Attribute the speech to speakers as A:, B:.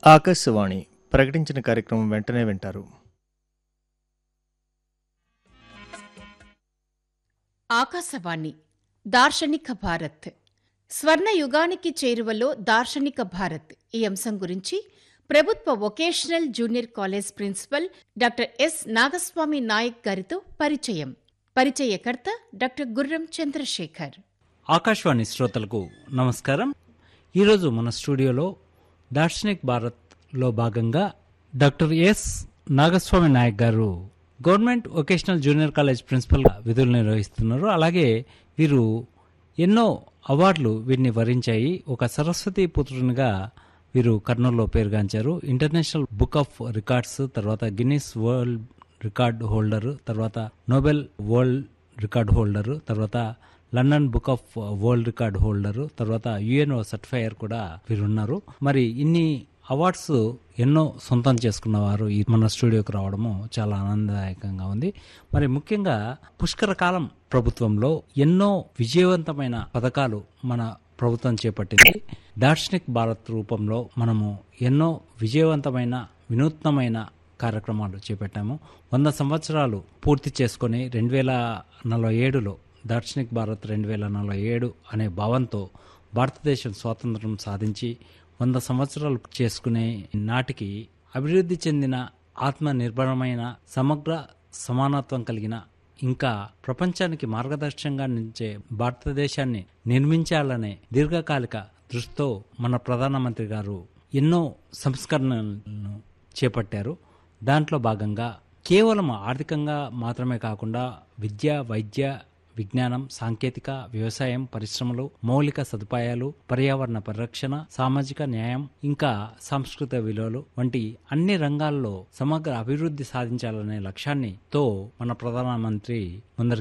A: ఆకాశవాణి ప్రకటించిన కార్యక్రమం వెంటనే వింటారు
B: ఆకాశవాణి దార్శనిక భారత్ స్వర్ణ యుగానికి చేరువలో దార్శనిక భారత్ ఈ అంశం గురించి ప్రభుత్వ vocational junior college principal doctor S Nagaswamy Nayak గారితో పరిచయం పరిచయకర్త డాక్టర్ గుర్రం చంద్రశేఖర్
C: ఆకాశవాణి శ్రోతలకు నమస్కారం ఈరోజు మన స్టూడియోలో దార్శనిక్ భారత్లో భాగంగా doctor S Nagaswamy Nayak garu government vocational junior college ప్రిన్సిపల్గా విధులు నిర్వహిస్తున్నారు అలాగే వీరు ఎన్నో అవార్డులు వీరిని వరించాయి ఒక సరస్వతి పుత్రునిగా వీరు కర్నూలులో పేరుగాంచారు ఇంటర్నేషనల్ బుక్ ఆఫ్ రికార్డ్స్ తర్వాత గిన్నిస్ వరల్డ్ రికార్డ్ హోల్డర్ తర్వాత నోబెల్ వరల్డ్ రికార్డ్ హోల్డర్ తర్వాత London book of world record holder తర్వాత యుఎన్ఓ సర్టిఫైయర్ కూడా వీరు ఉన్నారు మరి ఇన్ని అవార్డ్స్ ఎన్నో సొంతం చేసుకున్న వారు ఈ మన స్టూడియోకి రావడము చాలా ఆనందదాయకంగా ఉంది మరి ముఖ్యంగా పుష్కర కాలం ప్రభుత్వంలో ఎన్నో విజయవంతమైన పథకాలు మన ప్రభుత్వం చేపట్టింది దార్శనిక్ భారత్ రూపంలో మనము ఎన్నో విజయవంతమైన వినూత్నమైన కార్యక్రమాలు చేపట్టాము వంద సంవత్సరాలు పూర్తి చేసుకొని రెండు వేల నలభై ఏడులో దార్శనిక్ భారత్ రెండు వేల నలభై ఏడు అనే భావంతో భారతదేశం స్వాతంత్రం సాధించి వంద సంవత్సరాలు చేసుకునే నాటికి అభివృద్ధి చెందిన ఆత్మ నిర్భరమైన సమగ్ర సమానత్వం కలిగిన ఇంకా ప్రపంచానికి మార్గదర్శకంగా నిలిచే భారతదేశాన్ని నిర్మించాలనే దీర్ఘకాలిక దృష్టితో మన ప్రధానమంత్రి గారు ఎన్నో సంస్కరణలను చేపట్టారు దాంట్లో భాగంగా కేవలం ఆర్థికంగా మాత్రమే కాకుండా విద్య వైద్య విజ్ఞానం సాంకేతిక వ్యవసాయం పరిశ్రమలు మౌలిక సదుపాయాలు పర్యావరణ పరిరక్షణ సామాజిక న్యాయం ఇంకా సాంస్కృతిక విలువలు వంటి అన్ని రంగాల్లో సమగ్ర అభివృద్ధి సాధించాలనే లక్ష్యాన్ని తో మన ప్రధానమంత్రి ముందరికి